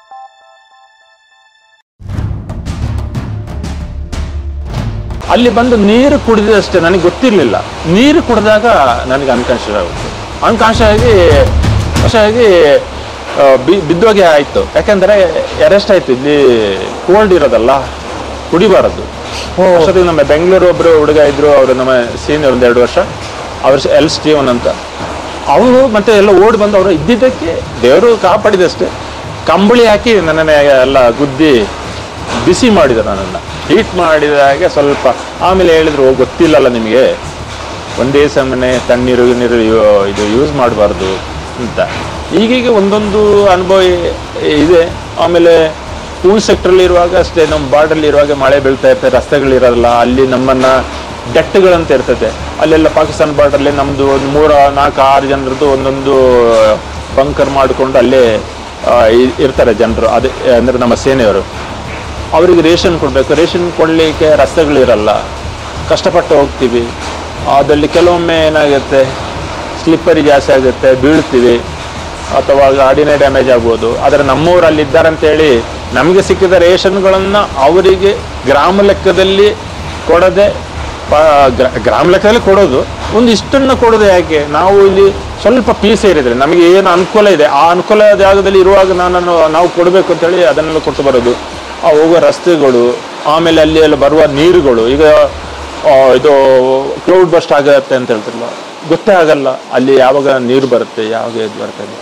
ಅಲ್ಲಿ ಬಂದು ನೀರು ಕುಡಿದಷ್ಟೇ ನನಗೆ ಗೊತ್ತಿರಲಿಲ್ಲ ನೀರು ಕುಡಿದಾಗ ನನಗೆ ಅನ್ಕಾನ್ಶಿಯಸ್ ಆಗುತ್ತೆ ಅನ್ಕಾನ್ಶಿಯಸ್ ಆಗಿ ಅನ್ಕಾನ್ಶಿಯಸ್ ಆಗಿ ಆ, ಬಿ- ಬಿದ್ದೋಗೆ ಆಯಿತು ಯಾಕೆಂದರೆ ಅರೆಸ್ಟ್ ಆಯ್ತು ಇಲ್ಲಿ ಕೋಲ್ಡ್ ಇರೋದಲ್ಲ ಕುಡಿಬಾರದು ಅಷ್ಟೊತ್ತಿಗೆ ನಮ್ಮ ಬೆಂಗಳೂರು ಒಬ್ಬರು ಹುಡುಗ ಇದ್ರು ಅವರು ನಮ್ಮ ಸೀನಿಯರ್ ಒಂದು ಎರಡು ವರ್ಷ ಅವ್ರ ಎಲ್ ಸ್ಟೀವನ್ ಅಂತ ಅವರು ಮತ್ತೆ ಎಲ್ಲ ಓಡಿ ಬಂದು ಅವರು ಇದ್ದಿದ್ದಕ್ಕೆ ದೇವರು ಕಾಪಾಡಿದಷ್ಟೇ ಕಂಬಳಿ ಹಾಕಿ ನನ್ನನ್ನು ಎಲ್ಲ ಗುದ್ದಿ ಬಿಸಿ ಮಾಡಿದರು ನನ್ನನ್ನು ಹೀಟ್ ಮಾಡಿದಾಗೆ ಸ್ವಲ್ಪ ಆಮೇಲೆ ಹೇಳಿದ್ರು "ಓ, ಗೊತ್ತಿಲ್ಲಲ್ಲ ನಿಮಗೆ ಒಂದೇ ಸಮನೆ ತಣ್ಣೀರು ನೀರು ಯು- ಇದು ಯೂಸ್ ಮಾಡಬಾರ್ದು ಅಂತ ಈಗೀಗ ಒಂದೊಂದು ಅನುಭವ ಇ- ಇದೆ ಆಮೇಲೆ ಪೂಲ್ ಸೆಕ್ಟ್ರಲ್ಲಿ ಇರುವಾಗ ಅಷ್ಟೇ ನಮ್ಮ ಬಾರ್ಡಲ್ಲಿ ಇರುವಾಗ ಮಳೆ ಬೀಳ್ತಾ ಇರ್ತದೆ ರಸ್ತೆಗಳಿರೋಲ್ಲ ಅಲ್ಲಿ ನಮ್ಮನ್ನ ಡೆಟ್ಗಳಂತ ಇರ್ತದೆ ಅಲ್ಲೆಲ್ಲ ಪಾಕಿಸ್ತಾನ ಬಾರ್ಡರ್ಲಿ ನಮ್ಮದು ಒಂದು ಮೂರ ನಾಲ್ಕು ಆರು ಜನರದ್ದು ಒಂದೊಂದು ಬಂಕರ್ ಮಾಡಿಕೊಂಡು ಅಲ್ಲೇ ಆ, ಇ- ಇರ್ತಾರೆ ಜನರು ಅದೇ ಅಂದರೆ ನಮ್ಮ ಸೇನೆಯವರು ಅವರಿಗೆ ರೇಷನ್ ಕೊಡಬೇಕು ರೇಷನ್ ಕೊಡಲಿಕ್ಕೆ ರಸ್ತೆಗಳಿರಲ್ಲ ಕಷ್ಟಪಟ್ಟು ಹೋಗ್ತೀವಿ ಅದರಲ್ಲಿ ಕೆಲವೊಮ್ಮೆ ಏನಾಗುತ್ತೆ ಸ್ಲಿಪ್ಪರಿ ಜಾಸ್ತಿ ಆಗುತ್ತೆ ಬೀಳ್ತೀವಿ ಅಥವಾ ಗಾಡಿನೇ ಡ್ಯಾಮೇಜ್ ಆಗ್ಬೋದು ಆದರೆ ನಮ್ಮೂರು ಅಲ್ಲಿ ಇದ್ದಾರೆ ಅಂತೇಳಿ ನಮಗೆ ಸಿಕ್ಕಿದ ರೇಷನ್ಗಳನ್ನು ಅವರಿಗೆ ಗ್ರಾಮ ಲೆಕ್ಕದಲ್ಲಿ ಕೊಡದೆ ಪ- ಗ್ರಾ- ಗ್ರಾಮ ಲೆಕ್ಕದಲ್ಲಿ ಕೊಡೋದು ಒಂದು ಇಷ್ಟನ್ನು ಕೊಡೋದು ಯಾಕೆ ನಾವು ಇಲ್ಲಿ ಸ್ವಲ್ಪ ಪೀಸ್ ಏರಿದ್ರೆ ನಮಗೆ ಏನು ಅನುಕೂಲ ಇದೆ ಆ ಅನುಕೂಲ ಜಾಗದಲ್ಲಿ ಇರುವಾಗ ನಾನು ನಾವು ಕೊಡಬೇಕು ಅಂತೇಳಿ ಅದನ್ನೆಲ್ಲ ಕೊಟ್ಟು ಬರೋದು ಆ ಹೋಗೋ ರಸ್ತೆಗಳು ಆಮೇಲೆ ಅಲ್ಲಿ ಎಲ್ಲ ಬರುವ ನೀರುಗಳು ಈಗ ಆ, ಇದು ಕ್ಲೌಡ್ ಬಸ್ಟ್ ಆಗತ್ತೆ ಅಂತ ಹೇಳ್ತಿರಲ್ಲ ಗೊತ್ತೇ ಆಗಲ್ಲ ಅಲ್ಲಿ ಯಾವಾಗ ನೀರು ಬರುತ್ತೆ ಯಾವಾಗ ಇದು ಬರುತ್ತೆ ಅಂತ.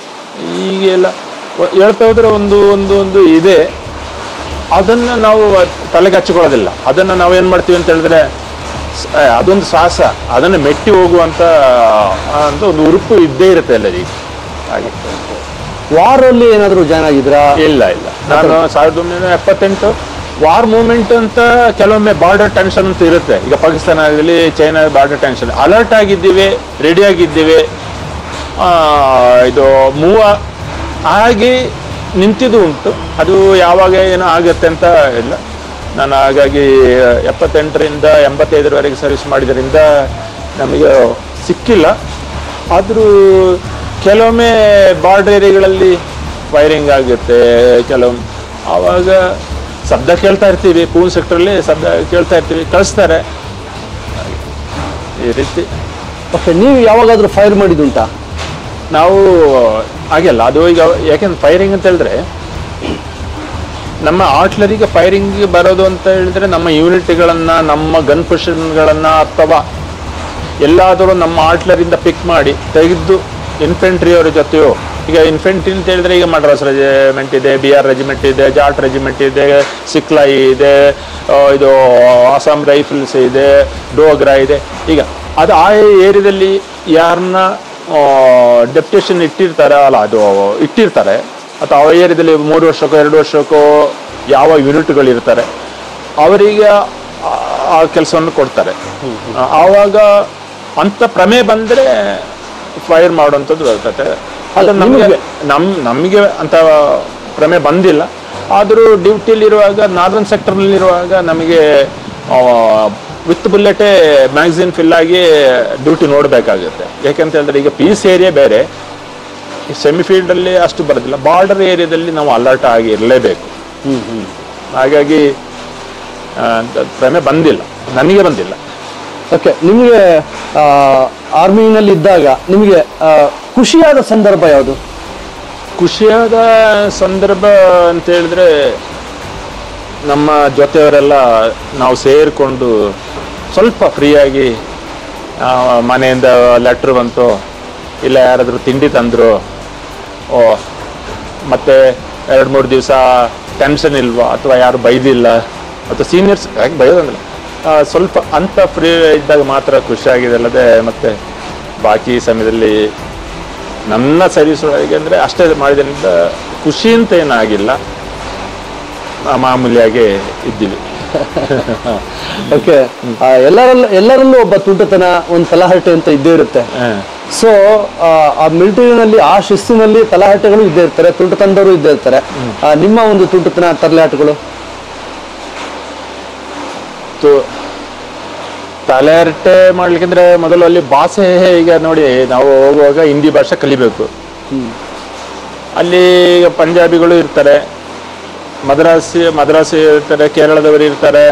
ಈಗೆಲ್ಲ ಒ- ಹೇಳ್ತಾ ಹೋದ್ರೆ ಒಂದು ಒಂದು ಒಂದು ಇದೆ ಅದನ್ನು ನಾವು ತಲೆಗೆ ಹಚ್ಕೊಳ್ಳೋದಿಲ್ಲ ಅದನ್ನು ನಾವು ಏನು ಮಾಡ್ತೀವಿ ಅಂತ ಹೇಳಿದ್ರೆ ಸ- ಆ, ಅದೊಂದು ಸಾಹಸ ಅದನ್ನು ಮೆಟ್ಟಿ ಹೋಗುವಂಥ ಆ, ಅಂತ ಒಂದು ಉರುಪು ಇದ್ದೇ ಇರುತ್ತೆ ಎಲ್ಲರಿಗೆ ಹಾಗೆ ವಾರಲ್ಲಿ ಏನಾದರೂ ಜಾಯ್ನ್ ಆಗಿದ್ರಾ ಇಲ್ಲ ಇಲ್ಲ ನಾನು ಸಾವಿರದ ಒಂಬೈನೂರ ಎಪ್ಪತ್ತೆಂಟು ವಾರ್ ಮೂವ್ಮೆಂಟ್ ಅಂತ ಕೆಲವೊಮ್ಮೆ ಬಾರ್ಡರ್ ಟೆನ್ಷನ್ ಅಂತ ಇರುತ್ತೆ ಈಗ ಪಾಕಿಸ್ತಾನ ಆಗಲಿ ಚೈನಾ ಬಾರ್ಡರ್ ಟೆನ್ಷನ್ ಅಲರ್ಟ್ ಆಗಿದ್ದೀವಿ ರೆಡಿ ಆಗಿದ್ದೀವಿ ಆ, ಇದು ಮೂವ ಆಗಿ ನಿಂತಿದ್ದು ಉಂಟು ಅದು ಯಾವಾಗ ಏನೋ ಆಗುತ್ತೆ ಅಂತ ಇಲ್ಲ ನಾನು ಹಾಗಾಗಿ ಎಪ್ಪತ್ತೆಂಟರಿಂದ ಎಂಬತ್ತೈದರವರೆಗೆ ಸರ್ವಿಸ್ ಮಾಡಿದ್ರಿಂದ ನಮಗೆ ಸಿಕ್ಕಿಲ್ಲ ಆದರೂ ಕೆಲವೊಮ್ಮೆ ಬಾರ್ಡರ್ ಏರಿಯಾಗಳಲ್ಲಿ ಫೈರಿಂಗ್ ಆಗುತ್ತೆ ಕೆಲವೊಮ್ಮೆ ಆವಾಗ ಶಬ್ದ ಕೇಳ್ತಾ ಇರ್ತೀವಿ ಪೂಲ್ ಸೆಕ್ಟ್ರಲ್ಲಿ ಶಬ್ದ ಕೇಳ್ತಾ ಇರ್ತೀವಿ ಕಳಿಸ್ತಾರೆ ಹಾಗೆ. ಈ ರೀತಿ ಓಕೆ ನೀವು ಯಾವಾಗಾದ್ರೂ ಫೈರ್ ಮಾಡಿದ್ದುಂಟಾ ನಾವು ಹಾಗೆಲ್ಲ ಅದು ಈಗ ಯಾಕೆಂದ್ರೆ ಫೈರಿಂಗ್ ಅಂತ ಹೇಳಿದ್ರೆ ನಮ್ಮ ಆರ್ಟ್ಲರಿಗೆ ಫೈರಿಂಗ್ ಬರೋದು ಅಂತ ಹೇಳಿದ್ರೆ ನಮ್ಮ ಯೂನಿಟ್ಗಳನ್ನ ನಮ್ಮ ಗನ್ ಪೊಸಿಷನ್ಗಳನ್ನ ಅಥವಾ ಎಲ್ಲಾದರೂ ನಮ್ಮ ಆರ್ಟ್ಲರಿಂದ ಪಿಕ್ ಮಾಡಿ ತೆಗೆದು ಇನ್ಫೆಂಟ್ರಿ ಅವರ ಜೊತೆಯೋ ಈಗ ಇನ್ಫೆಂಟ್ರಿ ಅಂತ ಹೇಳಿದ್ರೆ ಈಗ ಮಡ್ರಾಸ್ ರೆಜಿಮೆಂಟ್ ಇದೆ ಬಿ ಆರ್ ರೆಜಿಮೆಂಟ್ ಇದೆ ಜಾಟ್ ರೆಜಿಮೆಂಟ್ ಇದೆ ಸಿಕ್ಲಾಯಿ ಇದೆ ಆ, ಇದು ಆಸಾಮ್ ರೈಫಲ್ಸ್ ಇದೆ ಡೋಗ್ರಾ ಇದೆ ಈಗ ಅದು ಆ ಏರಿಯಾದಲ್ಲಿ ಯಾರನ್ನ ಡೆಪ್ಟೇಷನ್ ಇಟ್ಟಿರ್ತಾರೆ ಅಲ್ಲ ಅದು ಇಟ್ಟಿರ್ತಾರೆ ಅಥವಾ ಆ ಏರಿಯಾದಲ್ಲಿ ಮೂರು ವರ್ಷಕ್ಕೋ ಎರಡು ವರ್ಷಕ್ಕೋ ಯಾವ ಯೂನಿಟ್ಗಳು ಇರ್ತಾರೆ ಅವರಿಗೆ ಆ- ಆ ಕೆಲಸವನ್ನು ಕೊಡ್ತಾರೆ ಆ- ಆವಾಗ ಅಂತ ಪ್ರಮೆ ಬಂದರೆ ಫೈರ್ ಮಾಡುವಂಥದ್ದು ಬರ್ತದೆ ಅದು ನಮಗೆ ನಮ್ ನಮಗೆ ಅಂತ ಪ್ರಮೆ ಬಂದಿಲ್ಲ ಆದರೂ ಡ್ಯೂಟಿಲಿರುವಾಗ ನಾರ್ದನ್ ಸೆಕ್ಟರ್ನಲ್ಲಿರುವಾಗ ನಮಗೆ ವಿತ್ ಬುಲೆಟೇ ಮ್ಯಾಗ್ಝಿನ್ ಫಿಲ್ ಆಗಿ ಡ್ಯೂಟಿ ನೋಡಬೇಕಾಗುತ್ತೆ ಯಾಕೆಂತ ಹೇಳಿದ್ರೆ ಈಗ ಪೀಸ್ ಏರಿಯಾ ಬೇರೆ ಈ ಸೆಮಿ ಫೀಲ್ಡಲ್ಲಿ ಅಷ್ಟು ಬರೋದಿಲ್ಲ ಬಾರ್ಡರ್ ಏರಿಯಾದಲ್ಲಿ ನಾವು ಅಲರ್ಟ್ ಆಗಿ ಇರಲೇಬೇಕು ಹಾಗಾಗಿ ಆ, ಅಂತ ಪ್ರಮೆ ಬಂದಿಲ್ಲ ನನಗೆ ಬಂದಿಲ್ಲ ಓಕೆ ನಿಮಗೆ ಆರ್ಮಿನಲ್ಲಿ ಇದ್ದಾಗ ನಿಮಗೆ ಆ, ಖುಷಿಯಾದ ಸಂದರ್ಭ ಯಾವುದು ಖುಷಿಯಾದ ಸಂದರ್ಭ ಅಂತ ಹೇಳಿದ್ರೆ ನಮ್ಮ ಜೊತೆಯವರೆಲ್ಲ ನಾವು ಸೇರಿಕೊಂಡು ಸ್ವಲ್ಪ ಫ್ರೀಯಾಗಿ ಆ, ಮನೆಯಿಂದ ಲೆಟ್ರ್ ಬಂತು ಇಲ್ಲ ಯಾರಾದರೂ ತಿಂಡಿ ತಂದರು ಓ ಮತ್ತೆ ಎರಡು ಮೂರು ದಿವಸ ಟೆನ್ಷನ್ ಇಲ್ವಾ ಅಥವಾ ಯಾರು ಬೈದಿಲ್ಲ ಅಥವಾ ಸೀನಿಯರ್ಸ್ ಯಾಕೆ ಬೈಯೋದಂಗಿಲ್ಲ ಆ, ಸ್ವಲ್ಪ ಅಂತ ಫ್ರೀ ಇದ್ದಾಗ ಮಾತ್ರ ಖುಷಿಯಾಗಿದೆ ಅಲ್ಲದೆ ಮತ್ತೆ ಬಾಕಿ ಸಮಯದಲ್ಲಿ ನನ್ನ ಸರ್ವಿಸ್ ಒಳಗೆ ಅಂದರೆ ಅಷ್ಟೇ ಮಾಡಿದ್ರಿಂದ ಖುಷಿ ಅಂತ ಏನಾಗಿಲ್ಲ ಆ, ಮಾಮೂಲಿಯಾಗಿ ಇದ್ದೀವಿ ಓಕೆ ಎಲ್ಲರಲ್ಲೂ ಎಲ್ಲರಲ್ಲೂ ಒಬ್ಬ ತುಂಟತನ ಒಂದು ತಲಹರಟೆ ಅಂತ ಇದ್ದೇ ಇರುತ್ತೆ ಹ. ಸೊ ಆ ಮಿಲಿಟರಿನಲ್ಲಿ ಆ ಶಿಸ್ತಿನಲ್ಲಿ ತಲಹಟೆಗಳು ಇದ್ದೇ ಇರ್ತಾರೆ ತುಂಟತನದವರು ಇದ್ದೇ ಇರ್ತಾರೆ ಆ, ನಿಮ್ಮ ಒಂದು ತುಂಟತನ ತಲೆಹಾಟಗಳು ತು ತಲೆಹರಟೆ ಮಾಡ್ಲಿಕ್ಕಂದ್ರೆ ಮೊದಲು ಅಲ್ಲಿ ಭಾಷೆ ಈಗ ನೋಡಿ ನಾವು ಹೋಗುವಾಗ ಹಿಂದಿ ಭಾಷೆ ಕಲಿಬೇಕು ಅಲ್ಲಿ ಪಂಜಾಬಿಗಳು ಇರ್ತಾರೆ ಮದ್ರಾಸಿ ಮದ್ರಾಸಿ ಇರ್ತಾರೆ ಕೇರಳದವರು ಇರ್ತಾರೆ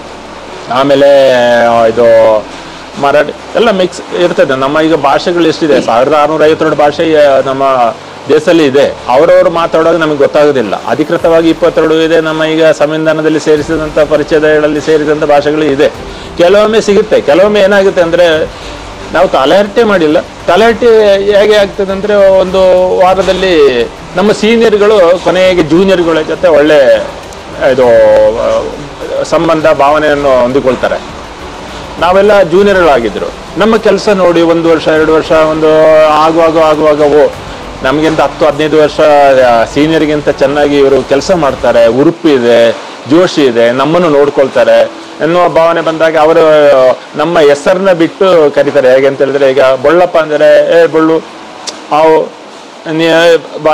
ಆಮೇಲೆ ಆ, ಇದು ಮರಾಠಿ ಎಲ್ಲ ಮಿಕ್ಸ್ ಇರ್ತದೆ ನಮ್ಮ ಈಗ ಭಾಷೆಗಳು ಎಷ್ಟಿದೆ ಸಾವಿರದ ಆರುನೂರ ಐವತ್ತೆರಡು ಭಾಷೆ ಆ, ನಮ್ಮ ದೇಶದಲ್ಲಿ ಇದೆ ಅವರವರು ಮಾತಾಡೋದು ನಮಗೆ ಗೊತ್ತಾಗೋದಿಲ್ಲ ಅಧಿಕೃತವಾಗಿ ಇಪ್ಪತ್ತೆರಡು ಇದೆ ನಮ್ಮ ಈಗ ಸಂವಿಧಾನದಲ್ಲಿ ಸೇರಿಸಿದಂಥ ಪರಿಚಯಗಳಲ್ಲಿ ಸೇರಿದಂಥ ಭಾಷೆಗಳು ಇದೆ ಕೆಲವೊಮ್ಮೆ ಸಿಗುತ್ತೆ ಕೆಲವೊಮ್ಮೆ ಏನಾಗುತ್ತೆ ಅಂದರೆ ನಾವು ತಲೆಹರಟೆ ಮಾಡಿಲ್ಲ ತಲೆಹರಟೆ ಹೇಗೆ ಆಗ್ತದೆ ಅಂದರೆ ಒಂದು ವಾರದಲ್ಲಿ ನಮ್ಮ ಸೀನಿಯರ್ಗಳು ಕೊನೆಗೆ ಜೂನಿಯರ್ಗಳ ಜೊತೆ ಒಳ್ಳೆ ಇದು ಆ, ಸಂಬಂಧ ಭಾವನೆಯನ್ನು ಹೊಂದಿಕೊಳ್ತಾರೆ ನಾವೆಲ್ಲ ಜೂನಿಯರ್ಗಳಾಗಿದ್ರು ನಮ್ಮ ಕೆಲಸ ನೋಡಿ ಒಂದು ವರ್ಷ ಎರಡು ವರ್ಷ ಒಂದು ಆಗುವಾಗ ಆಗುವಾಗ ಓ ನಮಗಿಂತ ಹತ್ತು ಹದಿನೈದು ವರ್ಷ ಸೀನಿಯರ್ಗಿಂತ ಚೆನ್ನಾಗಿ ಇವರು ಕೆಲಸ ಮಾಡ್ತಾರೆ ಉರುಪು ಇದೆ ಜೋಶಿ ಇದೆ ನಮ್ಮನ್ನು ನೋಡ್ಕೊಳ್ತಾರೆ ಎನ್ನುವ ಭಾವನೆ ಬಂದಾಗ ಅವರು ನಮ್ಮ ಹೆಸರನ್ನ ಬಿಟ್ಟು ಕರೀತಾರೆ ಹೇಗೆ ಅಂತ ಹೇಳಿದ್ರೆ ಈಗ ಬೊಳ್ಳಪ್ಪ ಅಂದರೆ ಏ ಬೊಳ್ಳು ಅವು ನೀ ಬಾ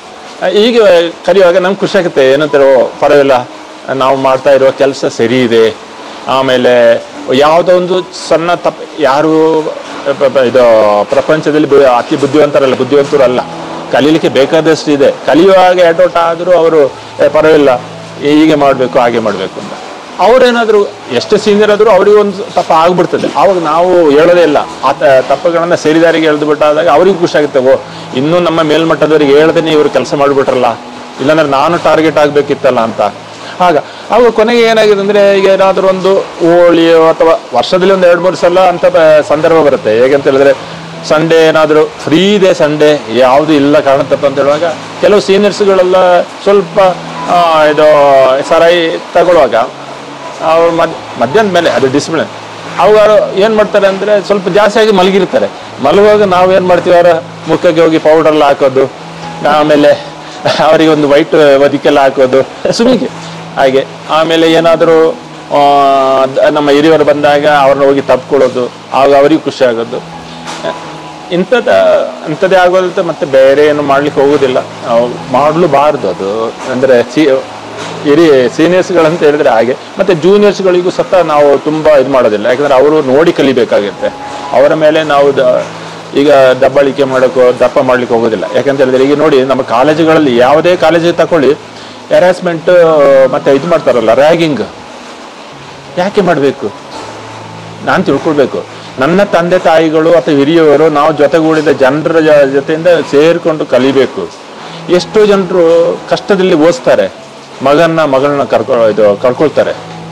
ಈಗ ಕರೆಯುವಾಗ ನಮ್ಗೆ ಖುಷಿ ಆಗುತ್ತೆ ಏನಂತಾರೆ ಓ ಪರವಾಗಿಲ್ಲ ನಾವು ಮಾಡ್ತಾ ಇರುವ ಕೆಲಸ ಸರಿ ಇದೆ ಆಮೇಲೆ ಯಾವುದೋ ಒಂದು ಸಣ್ಣ ತಪ್ಪು ಯಾರು ಪ- ಪ- ಇದು ಪ್ರಪಂಚದಲ್ಲಿ ಬು- ಅತಿ ಬುದ್ಧಿವಂತರಲ್ಲ ಬುದ್ಧಿವಂತರು ಅಲ್ಲ ಕಲೀಲಿಕ್ಕೆ ಬೇಕಾದಷ್ಟು ಇದೆ ಕಲಿಯುವಾಗ ಎಡೋಟ ಆದರೂ ಅವರು "ಏ, ಪರವಾಗಿಲ್ಲ ಹೀಗೆ ಮಾಡಬೇಕು ಹಾಗೆ ಮಾಡಬೇಕು ಅಂತ ಅವ್ರೇನಾದ್ರು ಎಷ್ಟೇ ಸೀನಿಯರ್ ಆದರೂ ಅವ್ರಿಗೆ ಒಂದು ತಪ್ಪ ಆಗ್ಬಿಡ್ತದೆ ಅವಾಗ ನಾವು ಹೇಳೋದೇ ಇಲ್ಲ ಆ ತ- ತಪ್ಪುಗಳನ್ನ ಸೇರಿದಾರಿಗೆ ಎಳೆದು ಬಿಟ್ಟಾದಾಗ ಅವ್ರಿಗೆ ಖುಷಿ ಆಗುತ್ತೆ ಓ ಇನ್ನೂ ನಮ್ಮ ಮೇಲ್ಮಟ್ಟದವರಿಗೆ ಹೇಳ್ದೇನೆ ಇವರು ಕೆಲಸ ಮಾಡಿಬಿಟ್ರಲ್ಲ ಇಲ್ಲಾಂದ್ರೆ ನಾನು ಟಾರ್ಗೆಟ್ ಆಗಬೇಕಿತ್ತಲ್ಲ ಅಂತ ಆಗ ಅವಾಗ ಕೊನೆಗೆ ಏನಾಗಿದೆ ಅಂದ್ರೆ ಈಗ ಏನಾದರೂ ಒಂದು ಹೋಳಿ ಅಥವಾ ವರ್ಷದಲ್ಲಿ ಒಂದು ಎರಡು ಮೂರು ಸಲ ಅಂತ ಬ- ಸಂದರ್ಭ ಬರುತ್ತೆ ಹೇಗಂತ ಹೇಳಿದ್ರೆ ಸಂಡೇ ಏನಾದರೂ ಫ್ರೀ ಇದೆ ಸಂಡೇ ಯಾವುದು ಇಲ್ಲ ಕಾರಣತ್ತಪ್ಪ ಅಂತ ಹೇಳುವಾಗ ಕೆಲವು ಸೀನಿಯರ್ಸ್ಗಳೆಲ್ಲ ಸ್ವಲ್ಪ ಆ, ಇದು ಸರಾಯಿ ತಗೊಳ್ಳುವಾಗ ಅವ್ರು ಮದ್ ಮಧ್ಯಾಹ್ನದ ಮೇಲೆ ಅದು ಡಿಸಿಪ್ಲಿನ್ ಅವರು ಏನು ಮಾಡ್ತಾರೆ ಅಂದರೆ ಸ್ವಲ್ಪ ಜಾಸ್ತಿಯಾಗಿ ಮಲಗಿರ್ತಾರೆ ಮಲಗುವಾಗ ನಾವು ಏನು ಮಾಡ್ತೀವಿ ಅವರ ಮುಖಕ್ಕೆ ಹೋಗಿ ಪೌಡರ್ಲ್ಲ ಹಾಕೋದು ಆಮೇಲೆ ಅವರಿಗೆ ಒಂದು ವೈಟ್ ಬದಿಕೆಲ್ಲ ಹಾಕೋದು ಸುಮಿಗೆ ಹಾಗೆ ಆಮೇಲೆ ಏನಾದರೂ ನಮ್ಮ ಹಿರಿಯವರು ಬಂದಾಗ ಅವ್ರನ್ನ ಹೋಗಿ ತಪ್ಕೊಳ್ಳೋದು ಆಗ ಅವರಿಗೂ ಖುಷಿ ಆಗೋದು ಇಂಥದ್ದು ಅಂಥದ್ದೇ ಆಗೋದಂತ ಮತ್ತೆ ಬೇರೆ ಏನು ಮಾಡ್ಲಿಕ್ಕೆ ಹೋಗೋದಿಲ್ಲ ನಾವು ಮಾಡಲೂಬಾರ್ದು ಅದು ಅಂದರೆ ಸಿ ಹಿರಿಯ ಸೀನಿಯರ್ಸ್ಗಳಂತ ಹೇಳಿದ್ರೆ ಹಾಗೆ ಮತ್ತೆ ಜೂನಿಯರ್ಸ್ಗಳಿಗೂ ಸಹ ನಾವು ತುಂಬ ಇದು ಮಾಡೋದಿಲ್ಲ ಯಾಕಂದ್ರೆ ಅವರು ನೋಡಿ ಕಲಿಬೇಕಾಗುತ್ತೆ ಅವರ ಮೇಲೆ ನಾವು ದ- ಈಗ ದಬ್ಬಾಳಿಕೆ ಮಾಡೋಕ್ಕೋ ದಪ್ಪ ಮಾಡ್ಲಿಕ್ಕೆ ಹೋಗೋದಿಲ್ಲ ಯಾಕಂತ ಹೇಳಿದ್ರೆ ಈಗ ನೋಡಿ ನಮ್ಮ ಕಾಲೇಜುಗಳಲ್ಲಿ ಯಾವುದೇ ಕಾಲೇಜಿಗೆ ತಗೊಳ್ಳಿ ಹ್ಯಾರಾಸ್ಮೆಂಟ್ ಮತ್ತೆ ಇದು ಮಾಡ್ತಾರಲ್ಲ ರ್ಯಾಗಿಂಗ್ ಯಾಕೆ ಮಾಡಬೇಕು ನಾನು ತಿಳ್ಕೊಳ್ಬೇಕು ನನ್ನ ತಂದೆ ತಾಯಿಗಳು ಅಥವಾ ಹಿರಿಯವರು ನಾವು ಜೊತೆಗೂಡಿದ ಜನರ ಜ- ಜೊತೆಯಿಂದ ಸೇರಿಕೊಂಡು ಕಲಿಬೇಕು ಎಷ್ಟೋ ಜನರು ಕಷ್ಟದಲ್ಲಿ ಓದಿಸ್ತಾರೆ ಮಗನ್ನ ಮಗಳನ್ನ ಕರ್ಕೊ ಇದು ಕಳ್ಕೊಳ್ತಾರೆ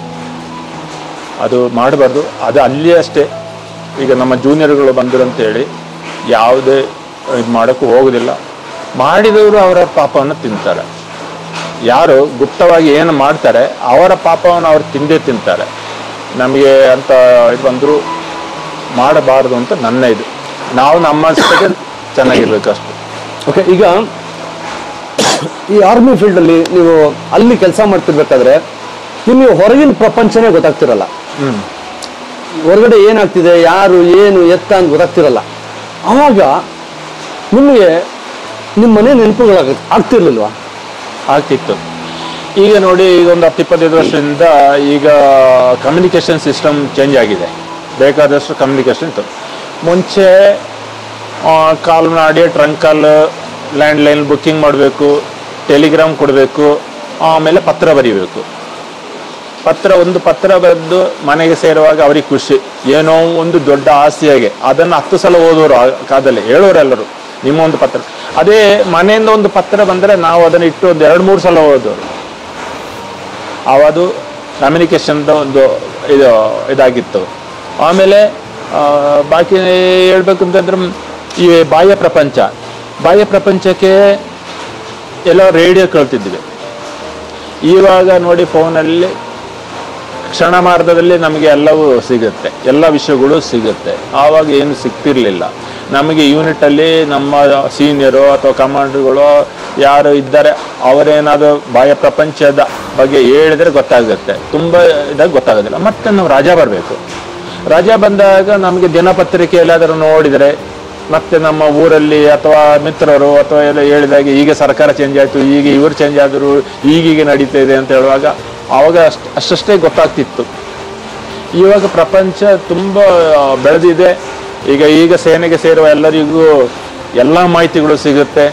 ಅದು ಮಾಡಬಾರ್ದು ಅದು ಅಲ್ಲಿ ಅಷ್ಟೇ ಈಗ ನಮ್ಮ ಜೂನಿಯರ್ಗಳು ಬಂದರು ಅಂತೇಳಿ ಯಾವುದೇ ಇದು ಮಾಡೋಕ್ಕೂ ಹೋಗೋದಿಲ್ಲ ಮಾಡಿದವರು ಅವರ ಪಾಪವನ್ನು ತಿಂತಾರೆ ಯಾರು ಗುಪ್ತವಾಗಿ ಏನು ಮಾಡ್ತಾರೆ ಅವರ ಪಾಪವನ್ನು ಅವ್ರು ತಿಂದೇ ತಿಂತಾರೆ ನಮಗೆ ಅಂತ ಇದು ಬಂದರೂ ಮಾಡಬಾರ್ದು ಅಂತ ನನ್ನ ಇದು ನಾವು ನಮ್ಮ ಅಷ್ಟಕ್ಕೆ ಚೆನ್ನಾಗಿರ್ಬೇಕು ಅಷ್ಟೆ ಓಕೆ ಈಗ ಈ ಆರ್ಮಿ ಫೀಲ್ಡಲ್ಲಿ ನೀವು ಅಲ್ಲಿ ಕೆಲಸ ಮಾಡ್ತಿರ್ಬೇಕಾದ್ರೆ ನಿಮಗೆ ಹೊರಗಿನ ಪ್ರಪಂಚನೇ ಗೊತ್ತಾಗ್ತಿರಲ್ಲ ಹ್ಮ್ ಹೊರಗಡೆ ಏನಾಗ್ತಿದೆ ಯಾರು ಏನು ಎತ್ತ ಅಂತ ಗೊತ್ತಾಗ್ತಿರಲ್ಲ ಆವಾಗ ನಿಮಗೆ ನಿಮ್ಮ ಮನೆ ನೆನಪುಗಳಾಗ ಆಗ್ತಿರ್ಲಿಲ್ವಾ ಆಗ್ತಿತ್ತು ಈಗ ನೋಡಿ ಈಗ ಒಂದು ಹತ್ತು ಇಪ್ಪತ್ತೈದು ವರ್ಷದಿಂದ ಈಗ ಕಮ್ಯುನಿಕೇಷನ್ ಸಿಸ್ಟಮ್ ಚೇಂಜ್ ಆಗಿದೆ ಬೇಕಾದಷ್ಟು ಕಮ್ಯುನಿಕೇಷನ್ ಇತ್ತು ಮುಂಚೆ ಕಾಲ್ ಮಾಡಿ ಟ್ರಂಕ್ ಕಾಲ್ ಲ್ಯಾಂಡ್ಲೈನ್ ಬುಕ್ಕಿಂಗ್ ಮಾಡಬೇಕು ಟೆಲಿಗ್ರಾಮ್ ಕೊಡಬೇಕು ಆಮೇಲೆ ಪತ್ರ ಬರೀಬೇಕು ಪತ್ರ ಒಂದು ಪತ್ರ ಬರೆದು ಮನೆಗೆ ಸೇರುವಾಗ ಅವರಿಗೆ ಖುಷಿ ಏನೋ ಒಂದು ದೊಡ್ಡ ಆಸೆಯಾಗೆ ಅದನ್ನು ಹತ್ತು ಸಲ ಓದೋರು ಆ ಕಾಲದಲ್ಲಿ ಹೇಳೋರೆಲ್ಲರೂ ನಿಮ್ಮ ಒಂದು ಪತ್ರ ಅದೇ ಮನೆಯಿಂದ ಒಂದು ಪತ್ರ ಬಂದರೆ ನಾವು ಅದನ್ನು ಇಟ್ಟು ಒಂದು ಎರಡು ಮೂರು ಸಲ ಓದೋರು ಅವದು ಕಮ್ಯುನಿಕೇಷನ್ದ ಒಂದು ಇದು ಇದಾಗಿತ್ತು ಆಮೇಲೆ ಆ, ಬಾಕಿ ಹೇಳ್ಬೇಕು ಅಂತಂದ್ರೆ ಈ ಬಾಹ್ಯ ಪ್ರಪಂಚ ಬಾಹ್ಯ ಪ್ರಪಂಚಕ್ಕೆ ಎಲ್ಲ ರೇಡಿಯೋ ಕೇಳ್ತಿದ್ವಿ ಇವಾಗ ನೋಡಿ ಫೋನಲ್ಲಿ ಕ್ಷಣ ಮಾರ್ಗದಲ್ಲಿ ನಮಗೆ ಎಲ್ಲವೂ ಸಿಗುತ್ತೆ ಎಲ್ಲ ವಿಷಯಗಳು ಸಿಗುತ್ತೆ ಆವಾಗ ಏನು ಸಿಗ್ತಿರ್ಲಿಲ್ಲ ನಮಗೆ ಯೂನಿಟಲ್ಲಿ ನಮ್ಮ ಸೀನಿಯರು ಅಥವಾ ಕಮಾಂಡರ್ಗಳು ಯಾರು ಇದ್ದಾರೆ ಅವರೇನಾದರೂ ಬಾಹ್ಯ ಪ್ರಪಂಚದ ಬಗ್ಗೆ ಹೇಳಿದ್ರೆ ಗೊತ್ತಾಗುತ್ತೆ ತುಂಬ ಇದಾಗ ಗೊತ್ತಾಗೋದಿಲ್ಲ ಮತ್ತೆ ನಾವು ರಜಾ ಬರಬೇಕು ರಜಾ ಬಂದಾಗ ನಮಗೆ ದಿನಪತ್ರಿಕೆ ಎಲ್ಲಾದರೂ ನೋಡಿದರೆ ಮತ್ತೆ ನಮ್ಮ ಊರಲ್ಲಿ ಅಥವಾ ಮಿತ್ರರು ಅಥವಾ ಎಲ್ಲ ಹೇಳಿದಾಗ ಈಗ ಸರ್ಕಾರ ಚೇಂಜ್ ಆಯಿತು ಈಗ ಇವರು ಚೇಂಜ್ ಆದರು ಈಗೀಗ ನಡೀತಾ ಇದೆ ಅಂತ ಹೇಳುವಾಗ ಆವಾಗ ಅಷ್ಟು ಅಷ್ಟಷ್ಟೇ ಗೊತ್ತಾಗ್ತಿತ್ತು ಇವಾಗ ಪ್ರಪಂಚ ತುಂಬ ಬೆಳೆದಿದೆ ಈಗ ಈಗ ಸೇನೆಗೆ ಸೇರುವ ಎಲ್ಲರಿಗೂ ಎಲ್ಲ ಮಾಹಿತಿಗಳು ಸಿಗುತ್ತೆ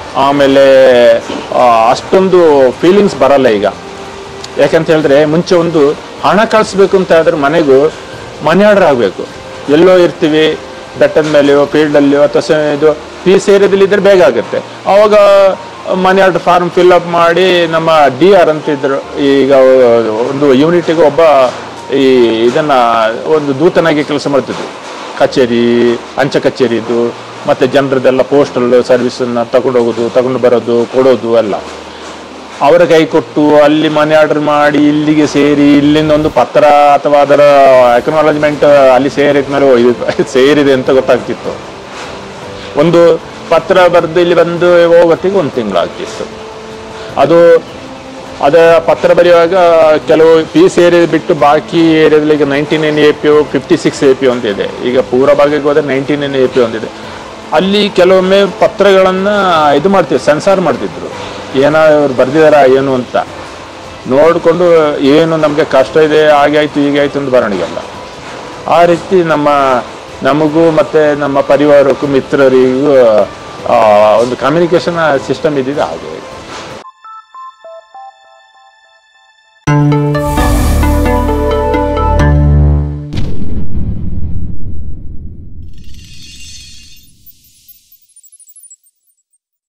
ಆಮೇಲೆ ಆ, ಅಷ್ಟೊಂದು ಫೀಲಿಂಗ್ಸ್ ಬರಲ್ಲ ಈಗ ಯಾಕಂತ ಹೇಳಿದ್ರೆ ಮುಂಚೆ ಒಂದು ಹಣ ಕಳಿಸ್ಬೇಕು ಅಂತ ಆದ್ರೆ ಮನೆಗೂ ಮನಿ ಆರ್ಡರ್ ಆಗಬೇಕು ಎಲ್ಲೋ ಇರ್ತೀವಿ ಬೆಟ್ಟದ ಮೇಲೆಯೋ ಫೀಲ್ಡಲ್ಲಿಯೋ ಅಥವಾ ಸ- ಇದು ಪೀಸ್ ಏರಿಯಾದಲ್ಲಿ ಇದ್ರೆ ಬೇಗ ಆಗುತ್ತೆ ಅವಾಗ money order form fill up ಮಾಡಿ ನಮ್ಮ ಡಿ ಆರ್ ಅಂತಿದ್ರು ಈಗ ಒಂದು ಯೂನಿಟಿಗೆ ಒಬ್ಬ ಈ ಇದನ್ನ ಒಂದು ದೂತನಾಗಿ ಕೆಲಸ ಮಾಡ್ತಿದ್ರು ಕಚೇರಿ ಅಂಚೆ ಕಚೇರಿದು ಮತ್ತೆ ಜನರದೆಲ್ಲ ಪೋಸ್ಟಲ್ ಸರ್ವಿಸನ್ನ ತಗೊಂಡು ಹೋಗೋದು ತಗೊಂಡು ಬರೋದು ಕೊಡೋದು ಎಲ್ಲ ಅವರ ಕೈ ಕೊಟ್ಟು ಅಲ್ಲಿ ಮನೆ ಆರ್ಡರ್ ಮಾಡಿ ಇಲ್ಲಿಗೆ ಸೇರಿ ಇಲ್ಲಿಂದ ಒಂದು ಪತ್ರ ಅಥವಾ ಅದರ ಅಕ್ನಾಲಜ್ಮೆಂಟ್ ಅಲ್ಲಿ ಸೇರಿದ ಮೇಲೆ ಓ, ಇದು ಸೇರಿದೆ ಅಂತ ಗೊತ್ತಾಗ್ತಿತ್ತು ಒಂದು ಪತ್ರ ಬರೆದು ಇಲ್ಲಿ ಬಂದು ಹೋಗೋತ್ತಿಗೆ ಒಂದು ತಿಂಗಳಾಗ್ತಿತ್ತು ಅದು ಅದ ಪತ್ರ ಬರೆಯುವಾಗ ಕೆಲವು ಪೀಸ್ ಏರಿಯಾ ಬಿಟ್ಟು ಬಾಕಿ ಏರಿಯಾದಲ್ಲಿ ಈಗ ninety nine A P fifty six A P ಒಂದಿದೆ ಈಗ ಪೂರ್ವ ಭಾಗಕ್ಕೆ ಹೋದ್ರೆ ನೈಂಟಿ ನೈನ್ ಎ ಪಿ ಒಂದಿದೆ ಅಲ್ಲಿ ಕೆಲವೊಮ್ಮೆ ಪತ್ರಗಳನ್ನು ಇದು ಮಾಡ್ತಿದ್ರು ಸೆನ್ಸಾರ್ ಮಾಡ್ತಿದ್ರು ಏನೋ ಇವ್ರು ಬರ್ದಿದಾರ ಏನು ಅಂತ ನೋಡಿಕೊಂಡು ಏನು ನಮಗೆ ಕಷ್ಟ ಇದೆ ಹಾಗೆ ಆಯ್ತು ಹೀಗೆ ಆಯ್ತು ಅಂತ ಬರವಣಿಗೆಲ್ಲ ಆ ರೀತಿ ನಮ್ಮ ನಮಗೂ ಮತ್ತೆ ನಮ್ಮ ಪರಿವಾರಕ್ಕೂ ಮಿತ್ರರಿಗೂ ಆ, ಒಂದು ಕಮ್ಯುನಿಕೇಶನ್ ಸಿಸ್ಟಮ್ ಇದ್ದಿದ್ದು ಹಾಗೆ